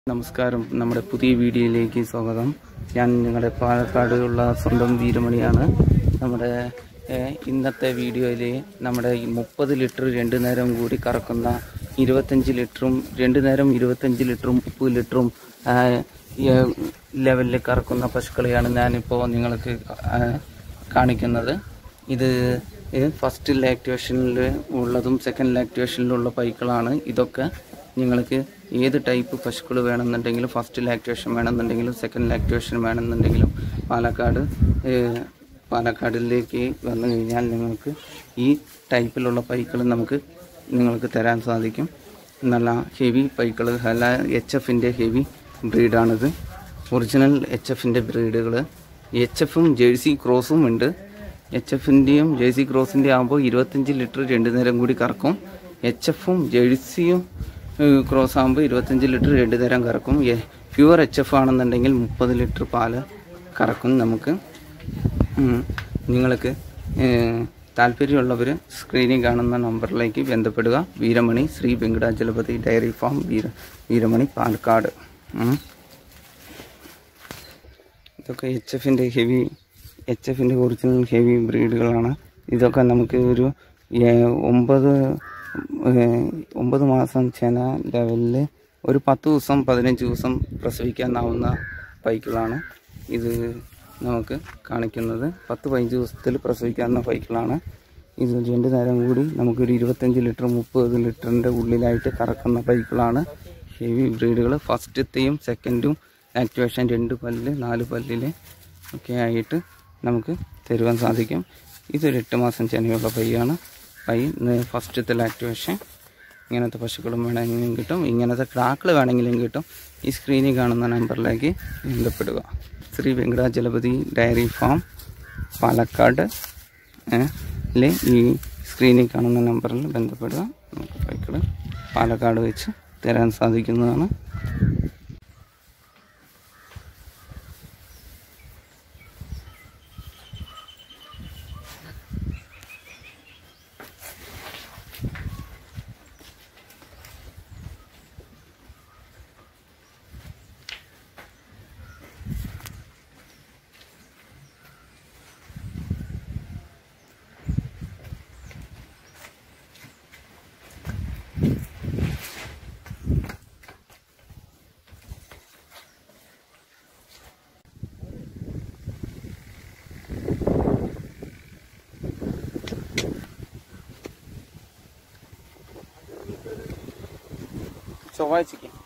നമസ്കാരം നമ്മുടെ പുതിയ വീഡിയോയിലേക്ക് സ്വാഗതം ഞാൻ നിങ്ങളുടെ പാലക്കാടുള്ള സ്വന്തം വീരമണിയാണ് നമ്മുടെ ഏഹ്, ഇന്നത്തെ വീഡിയോയിൽ നമ്മുടെ ഈ മുപ്പത് ലിറ്റർ രണ്ട് നേരം കൂടി കറക്കുന്ന ഇരുപത്തഞ്ച് ലിറ്ററും രണ്ട് നേരം ഇരുപത്തഞ്ച് ലിറ്ററും മുപ്പത് ലിറ്ററും ലെവലിൽ കറക്കുന്ന പശുക്കളെയാണ് ഞാനിപ്പോൾ നിങ്ങൾക്ക് ആ, കാണിക്കുന്നത് ഇത് ഇത് ഫസ്റ്റ് ലാക്ടേഷനിൽ ഉള്ളതും സെക്കൻഡ് ലാക്ടേഷനിലുള്ള പൈക്കളാണ് ഇതൊക്കെ നിങ്ങൾക്ക് ഏത് ടൈപ്പ് പശുക്കൾ വേണമെന്നുണ്ടെങ്കിലും ഫസ്റ്റ് ലാക്ടേഷൻ വേണമെന്നുണ്ടെങ്കിലും സെക്കൻഡ് ലാക്ടേഷൻ വേണമെന്നുണ്ടെങ്കിലും പാലക്കാട് ഏഹ്, പാലക്കാടിലേക്ക് വന്നു കഴിഞ്ഞാൽ നിങ്ങൾക്ക് ഈ ടൈപ്പിലുള്ള പൈക്കൾ നമുക്ക് നിങ്ങൾക്ക് തരാൻ സാധിക്കും നല്ല ഹെവി പൈക്കൾ അല്ല എച്ച് എഫിൻ്റെ ഹെവി ബ്രീഡാണിത് ഒറിജിനൽ എച്ച് എഫിൻ്റെ ബ്രീഡുകൾ എച്ച് എഫും ജേഴ്സി ക്രോസും ഉണ്ട് എച്ച് എഫിൻ്റെയും ജേഴ്സി ക്രോസിൻ്റെ ആകുമ്പോൾ ഇരുപത്തഞ്ച് ലിറ്റർ രണ്ട് നേരം കൂടി കറക്കും എച്ച് എഫും ജേഴ്സിയും ഏഹ്, ക്രോസ് ആകുമ്പോൾ ഇരുപത്തഞ്ച് ലിറ്റർ രണ്ട് നേരം കറക്കും പ്യുവർ എച്ച് എഫ് ആണെന്നുണ്ടെങ്കിൽ മുപ്പത് ലിറ്റർ പാല് കറക്കും നമുക്ക് ഉം. നിങ്ങൾക്ക് ഏഹ്, താല്പര്യമുള്ളവർ സ്ക്രീനിൽ കാണുന്ന നമ്പറിലേക്ക് ബന്ധപ്പെടുക വീരമണി ശ്രീ വെങ്കടാചലപതി ഡയറി ഫാം വീര വീരമണി പാലക്കാട് ഉം. ഇതൊക്കെ എച്ച് എഫിൻ്റെ ഹെവി എച്ച് എഫിൻ്റെ ഒറിജിനൽ ഹെവി ബ്രീഡുകളാണ് ഇതൊക്കെ നമുക്ക് ഒരു ഏഹ്, ഒമ്പത് ഏഹ്, ഒമ്പത് മാസം ചെന ലെവലിൽ ഒരു പത്ത് ദിവസം പതിനഞ്ച് ദിവസം പ്രസവിക്കാനാവുന്ന പൈക്കളാണ് ഇത് നമുക്ക് കാണിക്കുന്നത് പത്ത് പതിനഞ്ച് ദിവസത്തിൽ പ്രസവിക്കാവുന്ന പൈക്കളാണ് ഇത് രണ്ട് നേരം കൂടി നമുക്കൊരു ഇരുപത്തഞ്ച് ലിറ്റർ മുപ്പത് ലിറ്ററിൻ്റെ ഉള്ളിലായിട്ട് കറക്കുന്ന പൈക്കളാണ് ഹെവി ബ്രീഡുകൾ ഫസ്റ്റത്തെയും സെക്കൻഡും ആക്ടിവേഷൻ രണ്ട് പല്ല് നാല് പല്ലിൽ ഒക്കെ ആയിട്ട് നമുക്ക് തരുവാൻ സാധിക്കും ഇതൊരു എട്ട് മാസം ചെനയുള്ള പയ്യാണ് പൈ ഫസ്റ്റത്തെ ആക്ടിവേഷൻ ഇങ്ങനത്തെ പശുക്കളും വേണമെങ്കിലും കിട്ടും ഇങ്ങനത്തെ ക്രാക്കൾ വേണമെങ്കിലും കിട്ടും ഈ സ്ക്രീനിൽ കാണുന്ന നമ്പറിലേക്ക് ബന്ധപ്പെടുക ശ്രീ വെങ്കടാചലപതി ഡയറി ഫാം പാലക്കാട് ഏ, ലെ ഈ സ്ക്രീനിൽ കാണുന്ന നമ്പറിൽ ബന്ധപ്പെടുക നമുക്ക് പൈക്കൾ പാലക്കാട് വെച്ച് തരാൻ സാധിക്കുന്നതാണ് ചൊവ്വാഴ്ചയ്ക്ക്